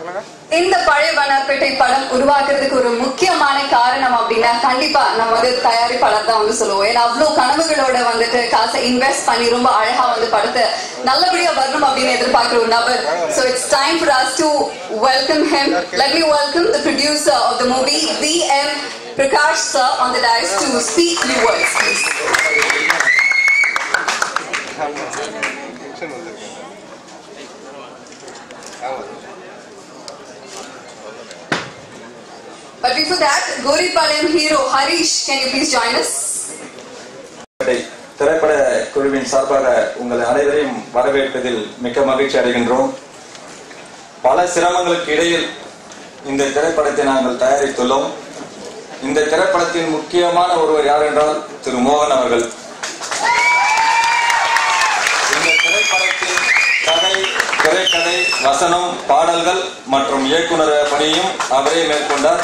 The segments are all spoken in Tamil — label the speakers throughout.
Speaker 1: இந்த பழைய வண்ணார்பேட்டை படம் உருவாக்குறதுக்கு ஒரு முக்கியமான காரணம் அப்படின்னா கண்டிப்பா நம்ம வந்து தயாரிப்பாளர் தான் வந்து சொல்லுவோம் ஏன்னா அவ்வளவு கனவுகளோட வந்துட்டு காசை இன்வெஸ்ட் பண்ணி ரொம்ப அழகா வந்து படத்தை நல்லபடியா வரணும் அப்படின்னு எதிர்பார்க்கிற ஒரு நபர் so it's time for us to welcome him let me welcome the producer of the movie V.M. Prakash sir on the dais to speak few words please but before that Goripalayam hero Harish can you please join us
Speaker 2: திரைப்பட குழுவின் சார்பாக உங்கள் அனைவரையும் வரவேற்பதில் மிக்க மகிழ்ச்சி அடைகின்றோம் பல சிரமங்களுக்கு இடையில் இந்த திரைப்படத்தை நாங்கள் தயாரித்துள்ளோம் இந்த திரைப்படத்தின் முக்கியமான ஒருவர் யார் என்றால் திரு மோகன் அவர்கள் இந்த திரைப்படத்தின் கதை திரைக்கதை வசனம் பாடல்கள் மற்றும் இயக்குனர் பணியும் அவரே மேற்கொண்டார்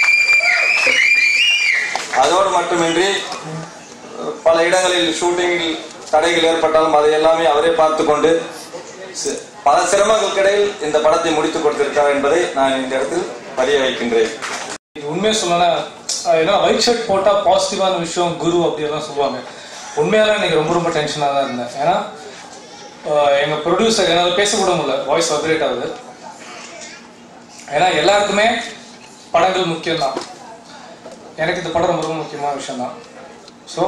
Speaker 2: அதோடு மட்டுமின்றி பல இடங்களில் ஷூட்டிங்கில் தடைகள் ஏற்பட்டாலும் அதை எல்லாமே அவரே பார்த்து கொண்டு சி- பல சிரமங்களுக்கு இடையில் இந்த படத்தை முடித்துக் கொடுத்திருக்கார் என்பதை நான் இந்த இடத்தில் பதிய வைக்கின்றேன்
Speaker 3: இது உண்மையை சொல்லனா ஏன்னா ஒயிட் ஷர்ட் போட்டா பாசிட்டிவான விஷயம் குரு அப்படி எல்லாம் சொல்லுவாங்க உண்மையால எனக்கு ரொம்ப ரொம்ப டென்ஷனாக தான் இருந்தேன் ஏன்னா ஆஹ் எங்க ப்ரொடியூசர் என்னால் பேசக்கூட முடியல வாய்ஸ் வைப்ரேட் ஆகுது ஏன்னா எல்லாருக்குமே படங்கள் முக்கியம்தான் எனக்கு இந்த படம் ரொம்ப ரொம்ப முக்கியமான விஷயம் தான் ஸோ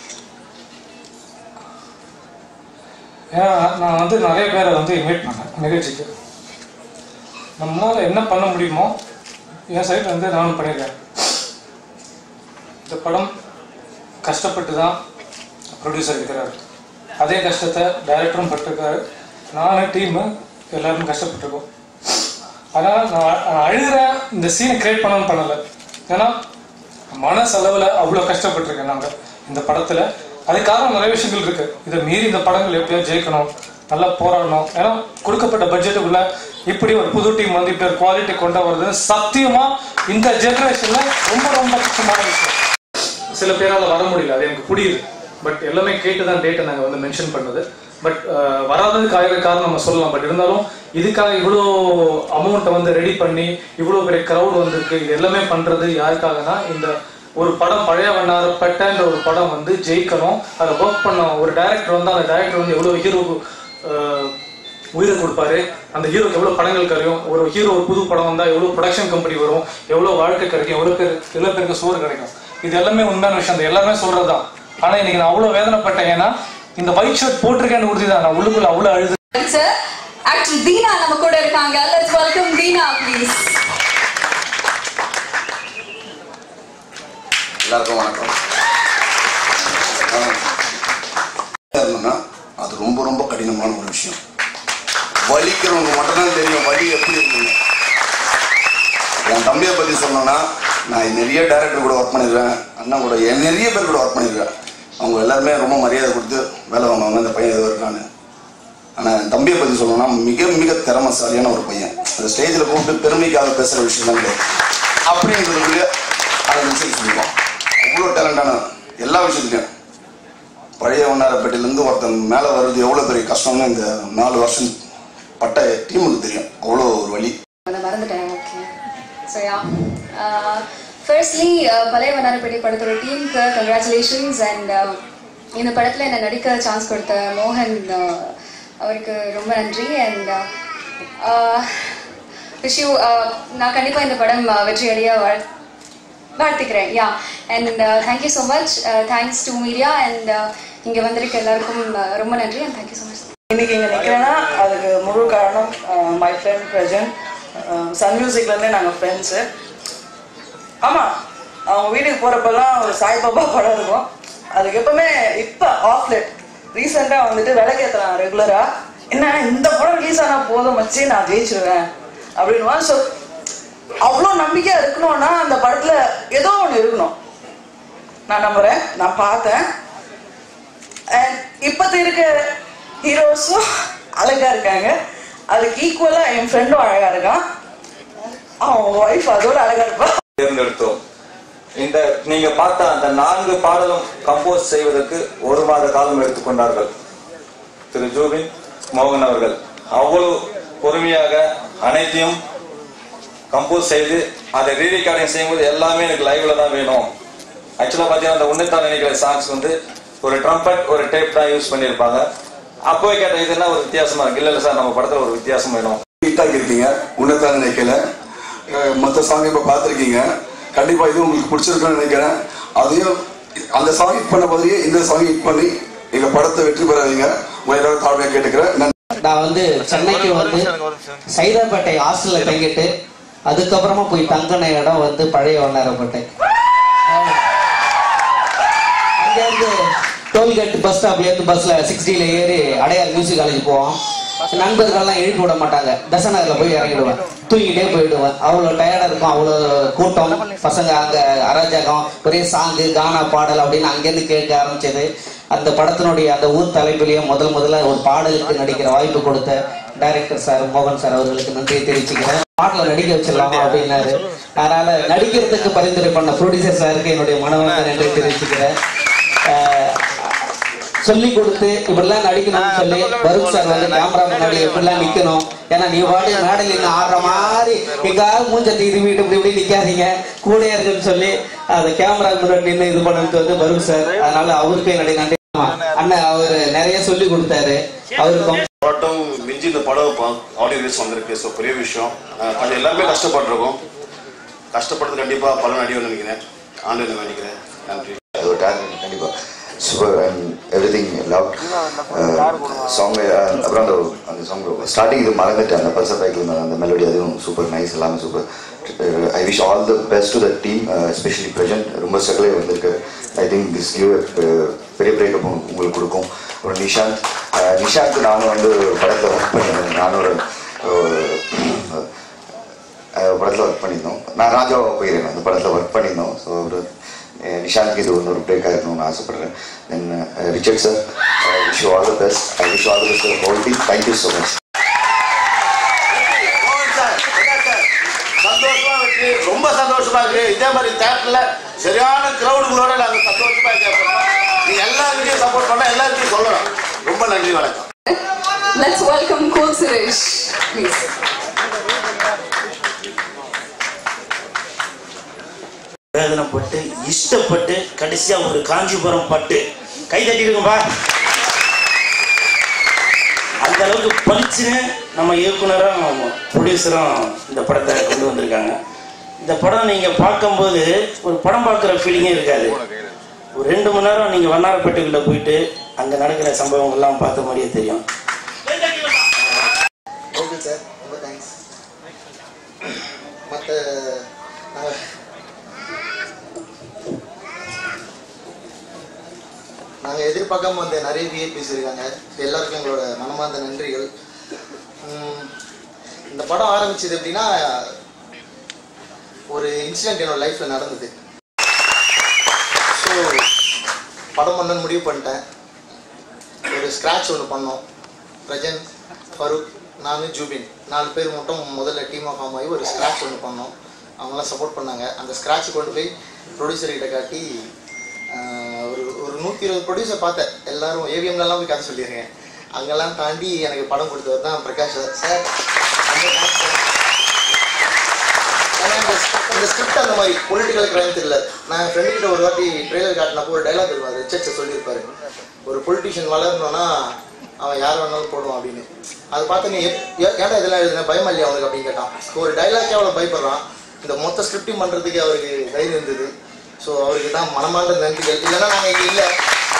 Speaker 3: ஏன்னா நான் வந்து நிறைய பேரை வந்து இன்வைட் பண்ணேன் நிகழ்ச்சிக்கு நம்மளால என்ன பண்ண முடியுமோ என் சைடில் வந்து நானும் பண்ணியிருக்கேன் இந்த படம் கஷ்டப்பட்டு தான் ப்ரொடியூசர் இருக்கிறாரு அதே கஷ்டத்தை டைரக்டரும் பட்டிருக்காரு நானும் டீமு எல்லாரும் கஷ்டப்பட்டிருக்கோம் அதனால் நான் நான் அழுகிறேன் இந்த சீனை கிரியேட் பண்ணணும்னு பண்ணலை ஏன்னா மனசளவில் அவ்வளோ கஷ்டப்பட்டிருக்கேன் நாங்கள் இந்த படத்தில் அதுக்காக நிறைய விஷயங்கள் இருக்கு இதை மீறி இந்த படங்கள் எப்படியோ ஜெயிக்கணும் நல்லா போராடணும் ஏன்னா கொடுக்கப்பட்ட பட்ஜெட்டுக்குள்ள இப்படி ஒரு புது டீம் வந்து இப்படி ஒரு குவாலிட்டி கொண்டு வருது சத்தியமா இந்த ஜெனரேஷன்ல ரொம்ப ரொம்ப கஷ்டமான விஷயம் சில பேரால வர முடியல அது எனக்கு புரியுது பட் எல்லாமே கேட்டு தான் டேட்டை நாங்கள் வந்து மென்ஷன் பண்ணது பட் வராததுக்கு ஆயிரம் காரணம் நம்ம சொல்லலாம் பட் இருந்தாலும் இதுக்காக இவ்வளோ அமௌண்ட்டை வந்து ரெடி பண்ணி இவ்வளோ பெரிய க்ரௌட் வந்திருக்கு இது எல்லாமே பண்றது யாருக்காகனா இந்த ஒரு படம் பழைய வண்ணாரப்பட்டன்ற ஒரு படம் வந்து ஜெயிக்கணும் அதை ஒர்க் பண்ண ஒரு டைரக்டர் வந்து அந்த டைரக்டர் வந்து எவ்வளோ ஹீரோ உயிரை கொடுப்பாரு அந்த ஹீரோக்கு எவ்வளோ படங்கள் கிடைக்கும் ஒரு ஹீரோ ஒரு புது படம் வந்தால் எவ்வளோ ப்ரொடக்ஷன் கம்பெனி வரும் எவ்வளோ வாழ்க்கை கிடைக்கும் எவ்வளோ பேர் எவ்வளோ பேருக்கு சோறு கிடைக்கும் இது எல்லாமே உண்மையான விஷயம் தான் எல்லாருமே சொல்றது தான் ஆனால் இன்னைக்கு நான் அவ்வளோ வேதனைப்பட்டேன் ஏன்னா இந்த ஒயிட் ஷர்ட் போட்டிருக்கேன்னு உறுதி தான் நான் உள்ளுக்குள்ள அவ்வளோ அழுது
Speaker 1: Sir, actor Deena நம்ம கூட இருக்காங்க let's welcome Deena please
Speaker 4: எல்லாருக்கும் வணக்கம் இருந்தோம்னா அது ரொம்ப ரொம்ப கடினமான ஒரு விஷயம் வலிக்கிறவங்க மட்டும்தான் தெரியும் வலி எப்படி இருக்குங்க என் தம்பியை பற்றி சொல்லணும்னா நான் நிறைய டேரக்டர் கூட ஒர்க் பண்ணியிருக்கேன் அண்ணன் கூட என் நிறைய பேர் கூட ஒர்க் பண்ணியிருக்கேன் அவங்க எல்லாருமே ரொம்ப மரியாதை கொடுத்து வேலை வாங்குவாங்க இந்த பையன் எதுவும் இருக்கான்னு ஆனால் என் தம்பியை பற்றி சொல்லணும்னா மிக மிக திறமசாலியான ஒரு பையன் அந்த ஸ்டேஜில் கூப்பிட்டு பெருமைக்காக பேசுகிற விஷயம் தான் கிடையாது அப்படின்றதுக்கு அதை விஷயம் சொல்லுவோம் அவ்வளோ டேலண்டான எல்லா விஷயத்துலையும் பழைய வண்ணாரப்பேட்டையிலேருந்து ஒருத்தன் மேலே வர்றது எவ்வளோ பெரிய கஷ்டம்னு இந்த நாலு வருஷம் பட்ட டீமுக்கு தெரியும் அவ்வளோ ஒரு வழி
Speaker 1: நான் மறந்துட்டேன் ஓகே ஸோ யா ஃபர்ஸ்ட்லி பழைய வண்ணாரப்பேட்டை படத்தோட டீமுக்கு கங்க்ராச்சுலேஷன்ஸ் அண்ட் இந்த படத்தில் என்னை நடிக்க சான்ஸ் கொடுத்த மோகன் uh, அவருக்கு ரொம்ப நன்றி அண்ட் விஷ் யூ நான் கண்டிப்பாக இந்த படம் uh, வெற்றியடைய வாழ் வாழ்த்துக்கிறேன் yeah and thank you so much thanks to media and இங்கே வந்திருக்க எல்லாருக்கும் uh, ரொம்ப நன்றி அண்ட் தேங்க்யூ ஸோ மச்
Speaker 5: இன்னைக்கு இங்கே நிற்கிறேன்னா அதுக்கு முழு காரணம் மை ஃப்ரெண்ட் பிரஜன் சன் மியூசிக்லேருந்தே நாங்கள் ஃப்ரெண்ட்ஸு ஆமாம் அவங்க வீட்டுக்கு போகிறப்பெல்லாம் ஒரு சாய்பாபா படம் இருக்கும் அதுக்கு எப்பவுமே இப்போ ஆஃப்லெட் ரீசெண்டாக வந்துட்டு விளக்கேற்றலாம் ரெகுலராக என்ன இந்த படம் ரிலீஸ் ஆனால் போதும் வச்சு நான் ஜெயிச்சிருவேன் அப்படின்னுவான் ஸோ அவ்வளோ நம்பிக்கையாக இருக்கணும்னா அந்த படத்தில் ஏதோ ஒன்று இருக்கணும் நான் நம்புகிறேன் நான் பார்த்தேன் அண்ட் இப்போது இருக்க ஹீரோஸும் அழகா இருக்காங்க அதுக்கு ஈக்குவலா என் ஃப்ரெண்டும் அழகா இருக்கான் அவன் ஒய்ஃப் அதோட அழகா இருப்பா
Speaker 2: தேர்ந்தெடுத்தோம் இந்த நீங்க பார்த்த அந்த நான்கு பாடலும் கம்போஸ் செய்வதற்கு ஒரு மாத காலம் எடுத்துக்கொண்டார்கள் திரு ஜூபின் மோகன் அவர்கள் அவ்வளவு பொறுமையாக அனைத்தையும் கம்போஸ் செய்து அதை ரீ ரெக்கார்டிங் செய்யும்போது எல்லாமே எனக்கு லைவ்ல தான் வேணும் ஆக்சுவலாக பார்த்தீங்கன்னா அந்த உன்னித்தான் நினைக்கிற சாங்ஸ் வந்து ஒரு ட்ரம்பட் ஒரு டேப் தான் யூஸ் பண்ணியிருப்பாங்க அப்போவே கேட்ட இது என்ன ஒரு வித்தியாசமா இருக்கு இல்லை இல்லை சார் நம்ம படத்தில் ஒரு வித்தியாசம் வேணும்
Speaker 4: ஹிட்டாக இருக்கீங்க உன்னதான் நினைக்கல மற்ற சாங் இப்போ பார்த்துருக்கீங்க கண்டிப்பாக இது உங்களுக்கு பிடிச்சிருக்குன்னு நினைக்கிறேன் அதையும் அந்த சாங் ஹிட் பண்ண மாதிரியே இந்த சாங் ஹிட் பண்ணி எங்கள் படத்தை வெற்றி பெற வைங்க உங்க எல்லாரும் தாழ்மையாக கேட்டுக்கிறேன் நன்றி
Speaker 6: நான் வந்து சென்னைக்கு வந்து சைதாப்பேட்டை ஹாஸ்டல்ல தங்கிட்டு அதுக்கப்புறமா போய் தங்கின இடம் வந்து பழைய வண்ணாரப்பேட்டை அங்கேருந்து டோல்கேட் பஸ் ஸ்டாப்லேருந்து பஸ்ஸில் சிக்ஸ்டியில் ஏறி அடையார் மியூசிக் காலேஜ் போவோம் நண்பர்கள்லாம் எழுப்பி விட மாட்டாங்க தசநகரில் போய் இறங்கிடுவேன் தூங்கிட்டே போயிடுவேன் அவ்வளோ டயர்டாக இருக்கும் அவ்வளோ கூட்டம் பசங்க அங்கே அராஜகம் ஒரே சாங்கு கானா பாடல் அப்படின்னு அங்கேருந்து கேட்க ஆரம்பிச்சது அந்த படத்தினுடைய அந்த ஊர் தலைப்பிலேயே முதல் முதல்ல ஒரு பாடலுக்கு நடிக்கிற வாய்ப்பு கொடுத்த டைரக்டர் சார் மோகன் சார் அவர்களுக்கு நன்றியை தெரிவிச்சுக்கிறேன் பாடல நடிக்க வச்சிடலாமா அப்படின்னாரு அதனால நடிக்கிறதுக்கு பரிந்துரை பண்ண ப்ரொடியூசர் சாருக்கு என்னுடைய மனவந்த நன்றி தெரிவிச்சுக்கிறேன் அஹ், சொல்லி கொடுத்து இப்படிலாம் நடிக்கணும்னு சொல்லி வருண் சார் வந்து கேமரா முன்னாடி எப்படிலாம் நிக்கணும் ஏன்னா நீ பாட்டு மேடையில் நின்று ஆடுற மாதிரி எங்காவது மூஞ்ச தீதி வீட்டு இப்படி இப்படி நிக்காதீங்க கூட இருக்குன்னு சொல்லி அந்த கேமரா முன்னாடி நின்று இது பண்ணது வந்து வருண் சார் அதனால அவருக்கும் என்னுடைய நன்றி ஆமா. அண்ணன் அவர் நிறைய சொல்லி கொடுத்தாரு அவருக்கும்
Speaker 7: படம் மிஞ்சி இந்த படம் ஆடியோ ரிலீஸ் வந்திருக்கு ஸோ பெரிய விஷயம் அஹ் கொஞ்சம் எல்லாமே கஷ்டப்பட்டிருக்கோம் கஷ்டப்படுறது கண்டிப்பாக பலன் அடி நினைக்கிறேன் ஆண்டு நினைக்கிறேன் நன்றி
Speaker 8: அது ஒரு டேலண்ட் கண்டிப்பாக super and everything love song அப்புறம் அந்த அந்த சாங் ஸ்டார்டிங் இது மறந்துட்டேன் அந்த பல்சர் பைக்கில் அந்த மெலடி அதுவும் சூப்பர் நைஸ் எல்லாமே super I wish all the best to the team especially present ரொம்ப ஸ்ட்ரகிளே வந்திருக்கு ஐ திங்க் திஸ் கிவ் பெரிய பிரேக்கப் உங்களுக்கு கொடுக்கும் ஒரு நிஷாந்த் அஹ், நிஷாந்த் நானும் வந்து படத்தில் ஒர்க் பண்ணியிருந்தேன் நானும் ஒரு அஹ், படத்தில் ஒர்க் பண்ணியிருந்தோம் நான் ராஜாவாக போயிருக்கேன் அந்த படத்தில் ஒர்க் பண்ணியிருந்தோம் ஸோ ஒரு அஹ், நிஷாந்த்க்கு இது இன்னொரு பிரேக்காக இருக்கணும்னு ஆசைப்படுறேன் then Richard sir wish all the best I wish all the best whole team thank you so much
Speaker 7: சந்தோஷமா இருக்கு ரொம்ப சந்தோஷமா இருக்கு இதே மாதிரி தேட்டர்ல சரியான கிரௌடுகளோட நாங்க சந்தோஷமா கேட்போம் நீங்க எல்லாருக்கிட்டையும் சப்போர்ட் பண்ண எல்லாருக்கையும் சொல்லணும் ரொம்ப நன்றி வணக்கம்
Speaker 1: Let's welcome Cool Suresh, please.
Speaker 9: வேதனைப்பட்டு இஷ்டப்பட்டு கடைசியா ஒரு காஞ்சிபுரம் பட்டு கை தட்டிடுங்கப்பா அந்த அளவுக்கு பளிச்சுன்னு நம்ம இயக்குனரும் ப்ரொடியூசரும் இந்த படத்தை கொண்டு வந்திருக்காங்க இந்த படம் நீங்க பார்க்கும்போது ஒரு படம் பார்க்குற ஃபீலிங்கே இருக்காது ஒரு ரெண்டு மணி நேரம் நீங்க வண்ணாரப்பேட்டைக்குள்ள போயிட்டு அங்க நடக்கிற சம்பவங்கள்லாம் பார்த்த மாதிரியே தெரியும்
Speaker 10: ஓகே சார் ரொம்ப தேங்க்ஸ் மற்ற நாங்கள் நாங்கள் எதிர்பார்க்காம வந்த நிறைய விஐபிஸ் இருக்காங்க எல்லாருக்கும் எங்களோட மனமார்ந்த நன்றிகள் உம், இந்த படம் ஆரம்பிச்சது எப்படின்னா ஒரு இன்சிடென்ட் என்னோட லைஃப்பில் நடந்தது ஸோ படம் பண்ணணும்னு முடிவு பண்ணிட்டேன் ஒரு ஸ்க்ராட்ச் ஒன்று பண்ணோம் பிரஜன் ஃபருக் நான் ஜூபின் நாலு பேர் மட்டும் முதல்ல டீமாக ஃபார்ம் ஆகி ஒரு ஸ்க்ராட்ச் ஒன்று பண்ணோம் அவங்களாம் சப்போர்ட் பண்ணாங்க அந்த ஸ்க்ராட்ச் கொண்டு போய் ப்ரொடியூசர் கிட்ட காட்டி ஆஹ், ஒரு ஒரு நூற்றி இருபது ப்ரொடியூசர் பார்த்தேன் எல்லாரும் ஏவிஎம்லலாம் போய் கதை சொல்லியிருக்கேன் அங்கெல்லாம் தாண்டி எனக்கு படம் கொடுத்தவர் தான் பிரகாஷ் சார் சார் ரொம்ப thanks sir. ஏன்னா இந்த இந்த ஸ்கிரிப்ட் அந்த மாதிரி பொலிட்டிக்கல் கிரைம் த்ரில்லர் நான் என் ஃப்ரெண்டு கிட்ட ஒரு வாட்டி ட்ரெய்லர் காட்டினப்போ ஒரு டைலாக் இருக்கும் அது ரிச்சர்ட்ஸை சொல்லியிருப்பாரு ஒரு பொலிட்டிஷியன் வளரணும்னா அவன் யார் வேணாலும் போடுவான் அப்படின்னு அது பார்த்து நீ எப்- ஏ- ஏன்டா இதெல்லாம் எழுதுன பயமா இல்லையா அவனுக்கு அப்படின்னு கேட்டான் ஒரு டைலாக்கே அவ்வளோ பயப்படுறான் இந்த மொத்த ஸ்கிரிப்டிங் பண்ணுறதுக்கு அவருக்கு தைரியம் இருந்தது ஸோ அவருக்கு தான் மனமார்ந்த நன்றிகள் இல்லைன்னா நாங்கள் இங்கே இல்லை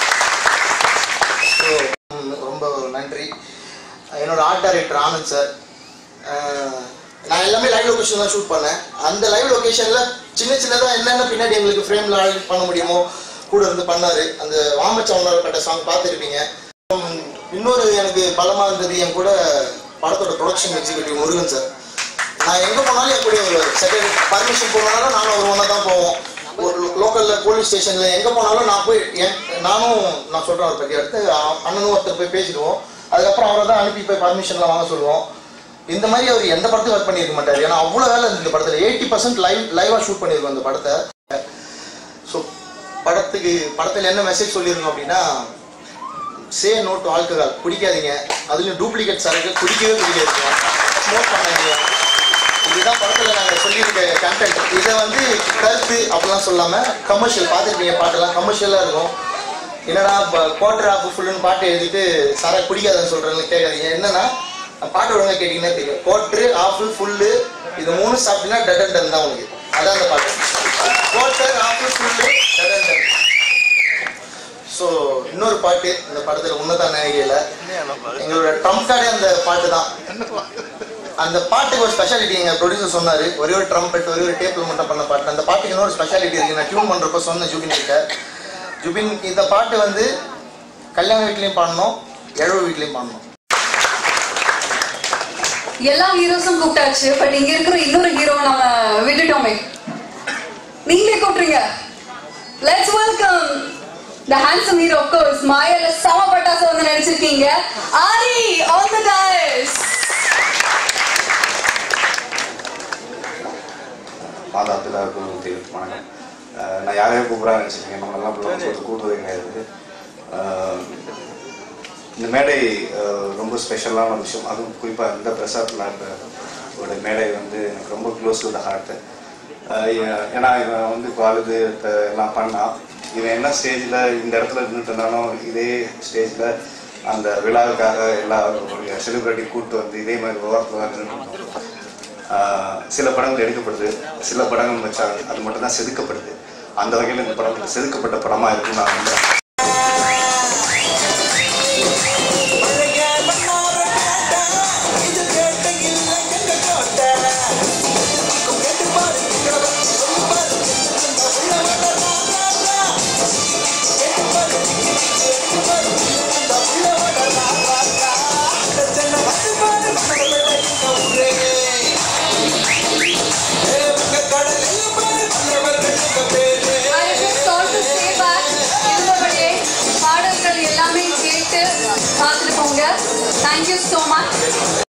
Speaker 10: ஸோ ரொம்ப ஒரு நன்றி என்னோட ஆர்ட் டைரக்டர் ஆனந்த் சார் அஹ், நான் எல்லாமே லைவ் லொகேஷன் தான் ஷூட் பண்ணேன் அந்த லைவ் லொகேஷன்ல சின்ன சின்னதாக என்னென்ன பின்னாடி எங்களுக்கு ஃப்ரேம்ல ஆல்ரெடி பண்ண முடியுமோ கூட இருந்து பண்ணாரு அந்த வாமச்சவனார் கட்ட சாங் பார்த்துருப்பீங்க உம், இன்னொரு எனக்கு பலமா இருந்தது என் கூட படத்தோட ப்ரொடக்ஷன் எக்ஸிக்யூட்டிவ் முருகன் சார் நான் எங்க போனாலும் என் கூட வருவார் செகண்ட் பர்மிஷன் போனாலும் நானும் ஒரு ஒன்றா தான் போவோம் ஒரு லோக்கல்ல போலீஸ் ஸ்டேஷன்ல எங்க போனாலும் நான் போய் என் நானும் நான் சொல்றேன் அவர் பற்றி அடுத்து அ- அண்ணனும் ஒருத்தர் போய் பேசிடுவோம் அதுக்கப்புறம் அவரை தான் அனுப்பி போய் பர்மிஷன்லாம் வாங்க சொல்லுவோம் இந்த மாதிரி அவர் எந்த படத்தையும் ஒர்க் பண்ணியிருக்க மாட்டார் ஏன்னா அவ்வளோ வேலை இருந்தது இந்த படத்தில் எயிட்டி பர்சன்ட் லைவ் லைவாக ஷூட் பண்ணியிருக்கோம் அந்த படத்தை ஸோ படத்துக்கு படத்தில் என்ன மெசேஜ் சொல்லியிருக்கோம் அப்படின்னா சே நோ டு ஆல்கஹால் குடிக்காதீங்க அதுலயும் டூப்ளிகேட் சரக்கு குடிக்கவே குடிக்காதீங்க ஸ்மோக் பண்ணாதீங்க இது இதுதான் படத்தில் நாங்கள் சொல்லியிருக்க கண்டென்ட் இதை வந்து கருத்து அப்படிலாம் சொல்லாமல் கமர்ஷியல் பார்த்துருப்பீங்க பாட்டெல்லாம் கமர்ஷியலாக இருக்கும் என்னடா குவார்டர் ஆஃப் ஃபுல்லுன்னு பாட்டு எழுதிட்டு சாரா குடிக்காதன்னு சொல்கிறேன்னு கேட்காதீங்க என்னன்னா பாட்டு ஒழுங்கா கேட்டிங்கன்னா தெரியும் குவார்டரு ஆஃப் ஃபுல்லு இது மூணு சாப்பிட்டீங்கன்னா டட் அண்ட் டன் தான் உங்களுக்கு அதான் அந்த பாட்டு குவார்டர் ஆஃப் ஃபுல்லு டட் அண்ட் டன் ஸோ இன்னொரு பாட்டு இந்த படத்தில் உன்னதான் நினைக்கையில் எங்களோட ட்ரம் கார்டே அந்த பாட்டு தான் அந்த பாட்டுக்கு ஒரு ஸ்பெஷாலிட்டி எங்க ப்ரொடியூசர் சொன்னாரு ஒரே ஒரு ட்ரம்பெட் ஒரே ஒரு டேப்ல மட்டும் பண்ண பாட்டு அந்த பாட்டுக்கு இன்னொரு ஸ்பெஷாலிட்டி இருக்கு நான் டியூன் பண்றப்ப சொன்னேன் ஜுபின் கிட்ட ஜுபின் இந்த பாட்டு வந்து கல்யாண வீட்லயும் பாடணும் எழவு வீட்லயும் பாடணும்
Speaker 1: எல்லா ஹீரோஸும் கூப்பிட்டாச்சு பட் இங்க இருக்கிற இன்னொரு ஹீரோ நம்ம விட்டுட்டோமே நீங்களே கூப்பிட்டுருங்க let's welcome the handsome hero of course மாயால சம பட்டாசு வந்து நடிச்சிருக்கீங்க ஆரி ஆல் தி கைஸ்
Speaker 11: மாதா பிதா குரு தெய்வத்து வணக்கம் அஹ் நான் யாரையும் கூப்பிடான்னு நினச்சிருக்கேன் நம்மளெல்லாம் சொல்லிட்டு கூப்பிடுவது கிடையாது அஹ் இந்த மேடை அஹ் ரொம்ப ஸ்பெஷலான ஒரு விஷயம் அதுவும் குறிப்பாக இந்த பிரசாத் லாண்டோட மேடை வந்து எனக்கு ரொம்ப க்ளோஸ் டு த ஹார்ட்டு ஏன்னா இவன் வந்து இப்போ அழுது இப்ப எல்லாம் பண்ணான் இவன் என்ன ஸ்டேஜில் இந்த இடத்துல இருந்துட்டு இருந்தாலும் இதே ஸ்டேஜில் அந்த விழாவுக்காக எல்லா செலிப்ரிட்டி கூப்பிட்டு வந்து இதே மாதிரி விவாதத்தில் வந்து ஆஹ் சில படங்கள் எடுக்கப்படுது சில படங்கள் வச்சா அது மட்டும் தான் செதுக்கப்படுது அந்த வகையில் இந்த படம் செதுக்கப்பட்ட படமா இருக்குன்னு நான் நம்புறேன்
Speaker 1: I just thought to stay back. இருந்தபடியே பாடல்கள் எல்லாமே கேட்டு பார்த்துட்டு போங்க தேங்க்யூ ஸோ மச்